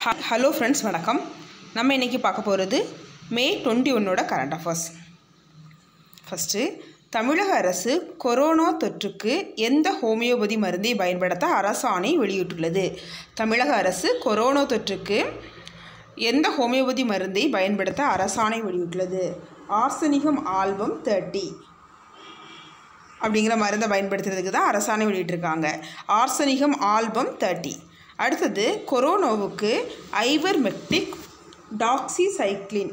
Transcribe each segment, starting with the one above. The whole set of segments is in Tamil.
ஹ ஹலோ ஃப்ரெண்ட்ஸ் வணக்கம் நம்ம இன்றைக்கி பார்க்க போகிறது மே டுவெண்ட்டி ஒன்னோட கரண்ட் அஃபேர்ஸ் ஃபஸ்ட்டு தமிழக அரசு கொரோனா தொற்றுக்கு எந்த ஹோமியோபதி மருந்தை பயன்படுத்த அரசாணை வெளியிட்டுள்ளது தமிழக அரசு கொரோனா தொற்றுக்கு எந்த ஹோமியோபதி மருந்தை பயன்படுத்த அரசாணை வெளியிட்டுள்ளது ஆர்சனிகம் ஆல்பம் தேர்ட்டி அப்படிங்கிற மருந்தை பயன்படுத்துறதுக்கு தான் அரசாணை வெளியிட்டிருக்காங்க ஆர்சனிகம் ஆல்பம் தேர்ட்டி அடுத்தது கொரோனாவுக்கு ஐவர்மெக்டிக் டாக்ஸிசைக்ளின்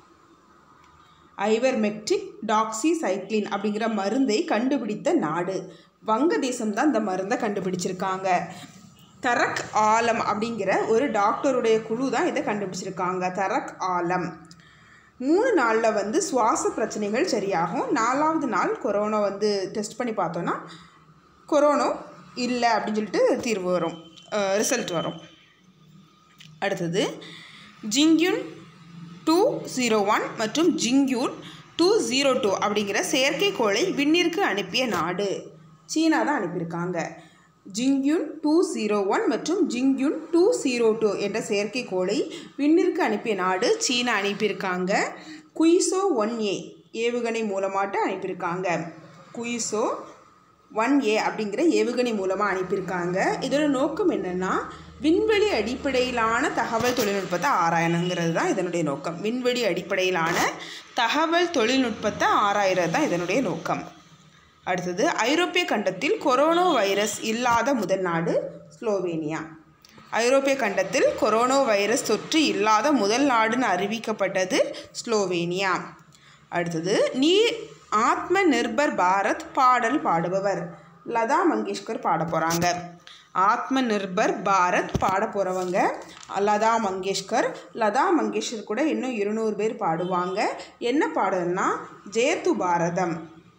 ஐவர்மெக்டிக் டாக்ஸிசைக்ளின் அப்படிங்கிற மருந்தை கண்டுபிடித்த நாடு வங்கதேசம் தான் இந்த மருந்தை கண்டுபிடிச்சிருக்காங்க தரக் ஆலம் அப்படிங்கிற ஒரு டாக்டருடைய குழு தான் இதை கண்டுபிடிச்சிருக்காங்க தரக் ஆலம் மூணு நாளில் வந்து சுவாச பிரச்சனைகள் சரியாகும் நாலாவது நாள் கொரோனா வந்து டெஸ்ட் பண்ணி பார்த்தோன்னா கொரோனா இல்லை அப்படின்னு சொல்லிட்டு தீர்வு வரும் ரிசல்ட் வரும் அடுத்தது ஜிங்யூன் டூ ஜீரோ ஒன் மற்றும் ஜிங்யூன் டூ ஜீரோ டூ அப்படிங்கிற செயற்கைக்கோளை விண்ணிற்கு அனுப்பிய நாடு சீனா தான் அனுப்பியிருக்காங்க ஜிங்யூன் டூ ஜீரோ ஒன் மற்றும் ஜிங்யூன் டூ ஜீரோ டூ என்ற செயற்கைக்கோளை விண்ணிற்கு அனுப்பிய நாடு சீனா அனுப்பியிருக்காங்க குயிசோ ஒன் ஏ ஏவுகணை மூலமாட்டு அனுப்பியிருக்காங்க குயிசோ ஒன் ஏ அப்படிங்கிற ஏவுகணை மூலமாக அனுப்பியிருக்காங்க இதோட நோக்கம் என்னென்னா விண்வெளி அடிப்படையிலான தகவல் தொழில்நுட்பத்தை ஆராயணுங்கிறது தான் இதனுடைய நோக்கம் விண்வெளி அடிப்படையிலான தகவல் தொழில்நுட்பத்தை ஆராயிறது தான் இதனுடைய நோக்கம் அடுத்தது ஐரோப்பிய கண்டத்தில் கொரோனா வைரஸ் இல்லாத முதல் நாடு ஸ்லோவேனியா ஐரோப்பிய கண்டத்தில் கொரோனா வைரஸ் தொற்று இல்லாத முதல் நாடுன்னு அறிவிக்கப்பட்டது ஸ்லோவேனியா அடுத்தது நீ ஆத்ம நிர்பர் பாரத் பாடல் பாடுபவர் லதா மங்கேஷ்கர் பாட போகிறாங்க ஆத்ம நிர்பர் பாரத் பாட போகிறவங்க லதா மங்கேஷ்கர் லதா மங்கேஷ்கர் கூட இன்னும் இருநூறு பேர் பாடுவாங்க என்ன பாடல்னா ஜெயத்து பாரதம்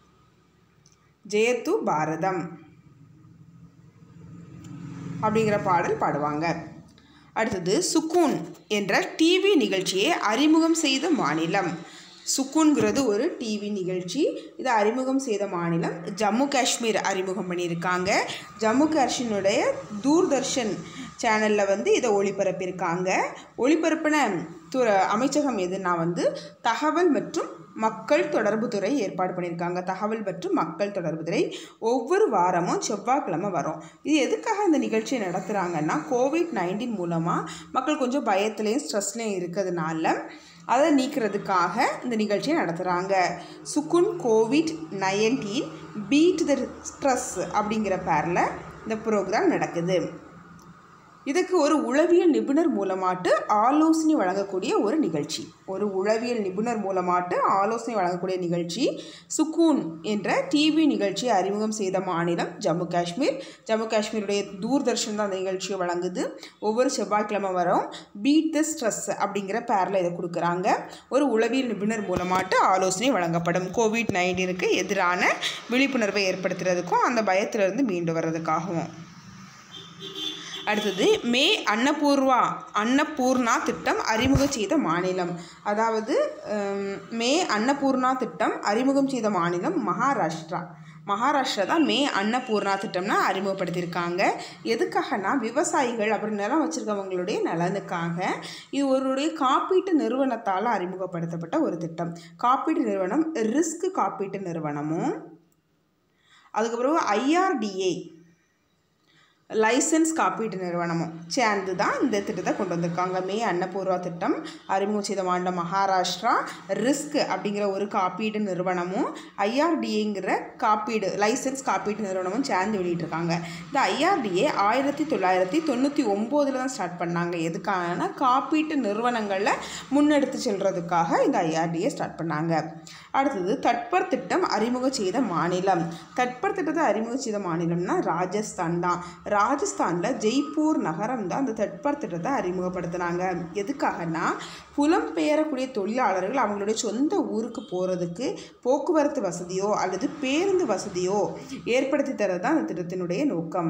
ஜெயத்து பாரதம் அப்படிங்கிற பாடல் பாடுவாங்க அடுத்தது சுக்கூன் என்ற டிவி நிகழ்ச்சியை அறிமுகம் செய்த மாநிலம் சுக்குன்கிறது ஒரு டிவி நிகழ்ச்சி இதை அறிமுகம் செய்த மாநிலம் ஜம்மு காஷ்மீர் அறிமுகம் பண்ணியிருக்காங்க ஜம்மு காஷ்மீருடைய தூர்தர்ஷன் சேனலில் வந்து இதை ஒளிபரப்பியிருக்காங்க ஒளிபரப்பின துற அமைச்சகம் எதுனா வந்து தகவல் மற்றும் மக்கள் தொடர்புத்துறை ஏற்பாடு பண்ணியிருக்காங்க தகவல் மற்றும் மக்கள் தொடர்புத்துறை ஒவ்வொரு வாரமும் செவ்வாய்க்கிழமை வரும் இது எதுக்காக இந்த நிகழ்ச்சியை நடத்துகிறாங்கன்னா கோவிட் நைன்டீன் மூலமாக மக்கள் கொஞ்சம் பயத்துலேயும் ஸ்ட்ரெஸ்லேயும் இருக்கிறதுனால அதை நீக்கிறதுக்காக இந்த நிகழ்ச்சியை நடத்துகிறாங்க சுக்குன் Covid nineteen beat the stress அப்படிங்கிற பேரில் இந்த ப்ரோக்ராம் நடக்குது இதுக்கு ஒரு உளவியல் நிபுணர் மூலமாட்டு ஆலோசனை வழங்கக்கூடிய ஒரு நிகழ்ச்சி ஒரு உளவியல் நிபுணர் மூலமாட்டு ஆலோசனை வழங்கக்கூடிய நிகழ்ச்சி சுக்கூன் என்ற டிவி நிகழ்ச்சியை அறிமுகம் செய்த மாநிலம் ஜம்மு காஷ்மீர் ஜம்மு காஷ்மீருடைய தூர்தர்ஷன் தான் அந்த நிகழ்ச்சியை வழங்குது ஒவ்வொரு செவ்வாய்க்கிழமை வரும் பீட் த ஸ்ட்ரெஸ் அப்படிங்கிற பேரில் இதை கொடுக்குறாங்க ஒரு உளவியல் நிபுணர் மூலமாட்டு ஆலோசனை வழங்கப்படும் கோவிட் நைன்டீனுக்கு எதிரான விழிப்புணர்வை ஏற்படுத்துறதுக்கும் அந்த பயத்திலிருந்து மீண்டு வர்றதுக்காகவும் அடுத்தது மே அன்னபூர்வா அன்னபூர்ணா திட்டம் அறிமுகம் செய்த மாநிலம் அதாவது மே அன்னபூர்ணா திட்டம் அறிமுகம் செய்த மாநிலம் மகாராஷ்டிரா மகாராஷ்டிரா தான் மே அன்னபூர்ணா திட்டம்னா அறிமுகப்படுத்தியிருக்காங்க எதுக்காகனா விவசாயிகள் அப்புறம் நிலம் வச்சுருக்கவங்களுடைய நலனுக்காக இது ஒருடைய காப்பீட்டு நிறுவனத்தால் அறிமுகப்படுத்தப்பட்ட ஒரு திட்டம் காப்பீட்டு நிறுவனம் ரிஸ்க் காப்பீட்டு நிறுவனமும் அதுக்கப்புறம் ஐஆர்டிஏ லைசன்ஸ் காப்பீட்டு நிறுவனமும் சேர்ந்து தான் இந்த திட்டத்தை கொண்டு வந்திருக்காங்க மே அன்னபூர்வா திட்டம் அறிமுகம் செய்த மாநிலம் மகாராஷ்டிரா ரிஸ்க் அப்படிங்கிற ஒரு காப்பீடு நிறுவனமும் ஐஆர்டிஏங்கிற காப்பீடு லைசன்ஸ் காப்பீட்டு நிறுவனமும் சேர்ந்து வெளியிட்டிருக்காங்க இந்த ஐஆர்டிஏ ஆயிரத்தி தொள்ளாயிரத்தி தொண்ணூற்றி ஒம்போதில் தான் ஸ்டார்ட் பண்ணாங்க எதுக்காகனா காப்பீட்டு நிறுவனங்களில் முன்னெடுத்து செல்றதுக்காக இந்த ஐஆர்டிஏ ஸ்டார்ட் பண்ணாங்க அடுத்தது தட்பர் திட்டம் அறிமுகம் செய்த மாநிலம் தட்பர் திட்டத்தை அறிமுகம் செய்த மாநிலம்னா ராஜஸ்தான் தான் ராஜஸ்தானில் ஜெய்ப்பூர் நகரம் தான் அந்த தட்பர் திட்டத்தை அறிமுகப்படுத்தினாங்க எதுக்காகனா புலம்பெயரக்கூடிய தொழிலாளர்கள் அவங்களுடைய சொந்த ஊருக்கு போகிறதுக்கு போக்குவரத்து வசதியோ அல்லது பேருந்து வசதியோ ஏற்படுத்தி தரது தான் அந்த திட்டத்தினுடைய நோக்கம்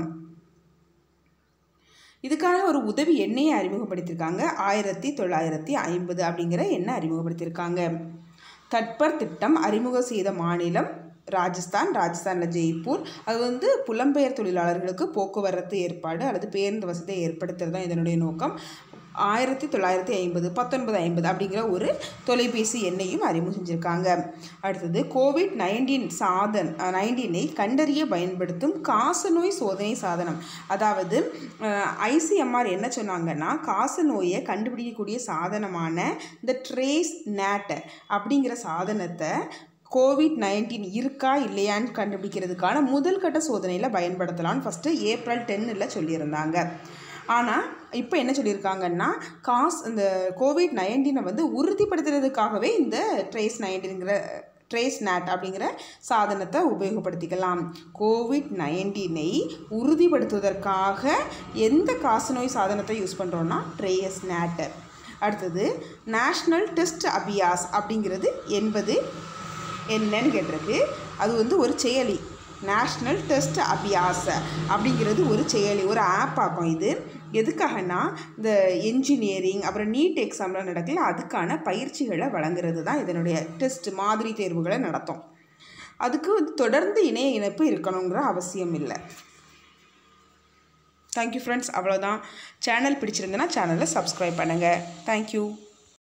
இதுக்காக ஒரு உதவி எண்ணையை அறிமுகப்படுத்தியிருக்காங்க ஆயிரத்தி தொள்ளாயிரத்தி ஐம்பது அப்படிங்கிற எண்ணை அறிமுகப்படுத்தியிருக்காங்க தட்பர் திட்டம் அறிமுகம் செய்த மாநிலம் ராஜஸ்தான் ராஜஸ்தானில் ஜெய்ப்பூர் அது வந்து புலம்பெயர் தொழிலாளர்களுக்கு போக்குவரத்து ஏற்பாடு அல்லது பேருந்து வசதியை ஏற்படுத்துறது தான் இதனுடைய நோக்கம் ஆயிரத்தி தொள்ளாயிரத்தி ஐம்பது பத்தொன்பது ஐம்பது அப்படிங்கிற ஒரு தொலைபேசி எண்ணையும் அறிமுகம் செஞ்சுருக்காங்க அடுத்தது கோவிட் நைன்டீன் சாதன் நைன்டீனை கண்டறிய பயன்படுத்தும் காசநோய் சோதனை சாதனம் அதாவது ஐசிஎம்ஆர் என்ன சொன்னாங்கன்னா காசநோயை கண்டுபிடிக்கக்கூடிய சாதனமான இந்த ட்ரேஸ் நேட் அப்படிங்கிற சாதனத்தை கோவிட் நைன்டீன் இருக்கா இல்லையான்னு கண்டுபிடிக்கிறதுக்கான முதல் கட்ட சோதனையில் பயன்படுத்தலாம்னு ஃபஸ்ட்டு ஏப்ரல் டென்னில் சொல்லியிருந்தாங்க ஆனால் இப்போ என்ன சொல்லியிருக்காங்கன்னா காஸ் இந்த கோவிட் நைன்டீனை வந்து உறுதிப்படுத்துறதுக்காகவே இந்த ட்ரேஸ் நைன்டீன்கிற ட்ரேஸ் நேட் அப்படிங்கிற சாதனத்தை உபயோகப்படுத்திக்கலாம் கோவிட் நைன்டீனை உறுதிப்படுத்துவதற்காக எந்த காசநோய் சாதனத்தை யூஸ் பண்ணுறோன்னா ட்ரேஸ் நேட் அடுத்தது நேஷ்னல் டெஸ்ட் அபியாஸ் அப்படிங்கிறது என்பது என்னன்னு கேட்டிருக்கு அது வந்து ஒரு செயலி நேஷ்னல் டெஸ்ட் அபியாஸ் அப்படிங்கிறது ஒரு செயலி ஒரு ஆப் ஆகும் இது எதுக்காகனா இந்த என்ஜினியரிங் அப்புறம் நீட் எக்ஸாம்லாம் நடக்கல அதுக்கான பயிற்சிகளை வழங்குறது தான் இதனுடைய டெஸ்ட் மாதிரி தேர்வுகளை நடத்தும் அதுக்கு வந்து தொடர்ந்து இணைய இணைப்பு இருக்கணுங்கிற அவசியம் இல்லை தேங்க்யூ ஃப்ரெண்ட்ஸ் அவ்வளோதான் சேனல் பிடிச்சிருந்தனா சேனலை சப்ஸ்கிரைப் பண்ணுங்கள் தேங்க்யூ